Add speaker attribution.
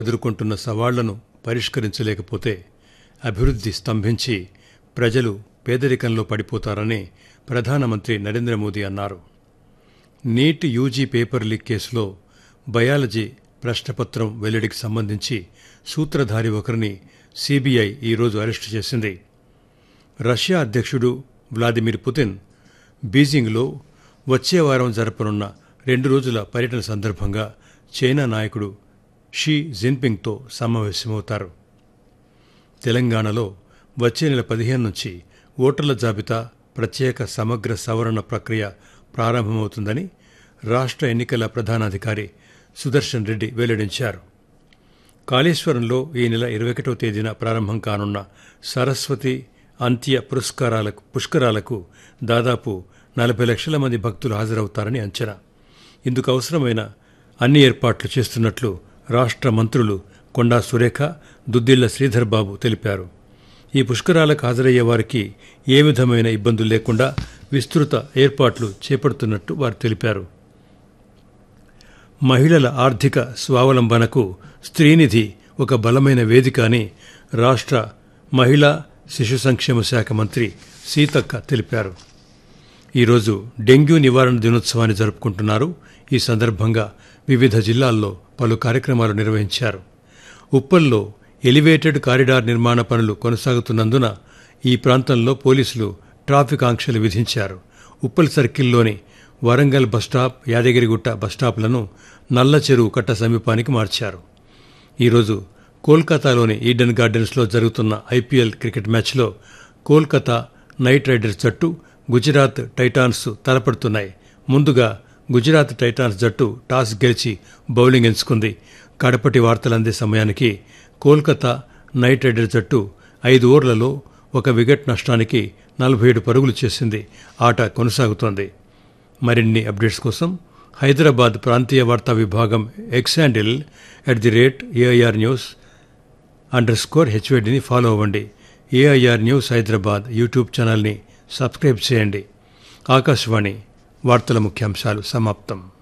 Speaker 1: ఎదుర్కొంటున్న సవాళ్లను పరిష్కరించలేకపోతే అభివృద్ధి స్తంభించి ప్రజలు పేదరికంలో పడిపోతారని ప్రధానమంత్రి నరేంద్ర మోదీ అన్నారు నీట్ యూజీ పేపర్ లీక్ కేసులో బయాలజీ ప్రశ్నపత్రం వెల్లడికి సంబంధించి సూత్రధారి ఒకరిని సిబిఐ ఈరోజు అరెస్టు చేసింది రష్యా అధ్యక్షుడు వ్లాదిమిర్ పుతిన్ బీజింగ్లో వచ్చే వారం జరపనున్న రెండు రోజుల పర్యటన సందర్భంగా చైనా నాయకుడు షీ జిన్పింగ్తో సమావేశమవుతారు తెలంగాణలో వచ్చే నెల పదిహేను నుంచి ఓటర్ల జాబితా ప్రత్యేక సమగ్ర సవరణ ప్రక్రియ ప్రారంభమవుతుందని రాష్ట్ర ఎన్నికల ప్రధానాధికారి సుదర్శన్ రెడ్డి వెల్లడించారు కాళేశ్వరంలో ఈ నెల ఇరవై ఒకటవ తేదీన ప్రారంభం కానున్న సరస్వతి అంత్య పురస్కారాలకు పుష్కరాలకు దాదాపు నలభై లక్షల మంది భక్తులు హాజరవుతారని అంచనా ఇందుకు అవసరమైన అన్ని ఏర్పాట్లు చేస్తున్నట్లు రాష్ట్ర మంత్రులు కొండా సురేఖ దుద్దిళ్ల శ్రీధర్ బాబు తెలిపారు ఈ పుష్కరాలకు హాజరయ్యే వారికి ఏ విధమైన ఇబ్బందులు లేకుండా విస్తృత ఏర్పాట్లు చేపడుతున్నట్టు వారు తెలిపారు మహిళల ఆర్థిక స్వావలంబనకు స్త్రీనిధి ఒక బలమైన వేదిక అని రాష్ట్ర మహిళా శిశు సంక్షేమ శాఖ మంత్రి సీతక్క తెలిపారు ఈరోజు డెంగ్యూ నివారణ దినోత్సవాన్ని జరుపుకుంటున్నారు ఈ సందర్భంగా వివిధ జిల్లాల్లో పలు కార్యక్రమాలు నిర్వహించారు ఉప్పల్లో ఎలివేటెడ్ కారిడార్ నిర్మాణ పనులు కొనసాగుతున్నందున ఈ ప్రాంతంలో పోలీసులు ట్రాఫిక్ ఆంక్షలు విధించారు ఉప్పల్ సర్కిల్లోని వరంగల్ బస్టాప్ యాదగిరిగుట్ట బస్టాప్లను నల్ల చెరువు కట్ట సమీపానికి మార్చారు ఈరోజు కోల్కతాలోని ఈడెన్ గార్డెన్స్లో జరుగుతున్న ఐపీఎల్ క్రికెట్ మ్యాచ్లో కోల్కతా నైట్ రైడర్స్ జట్టు గుజరాత్ టైటాన్స్ తలపడుతున్నాయి ముందుగా గుజరాత్ టైటాన్స్ జట్టు టాస్ గెలిచి బౌలింగ్ ఎంచుకుంది కడపటి వార్తలు అందే సమయానికి కోల్కతా నైట్ రైడర్స్ జట్టు ఐదు ఓవర్లలో ఒక వికెట్ నష్టానికి నలభై ఏడు పరుగులు చేసింది ఆట కొనసాగుతోంది మరిన్ని అప్డేట్స్ కోసం హైదరాబాద్ ప్రాంతీయ వార్తా విభాగం X handle at the rate AIR news underscore హెచ్వేడిని ఫాలో అవ్వండి ఏఐఆర్ న్యూస్ హైదరాబాద్ యూట్యూబ్ ఛానల్ని సబ్స్క్రైబ్ చేయండి ఆకాశవాణి వార్తల ముఖ్యాంశాలు సమాప్తం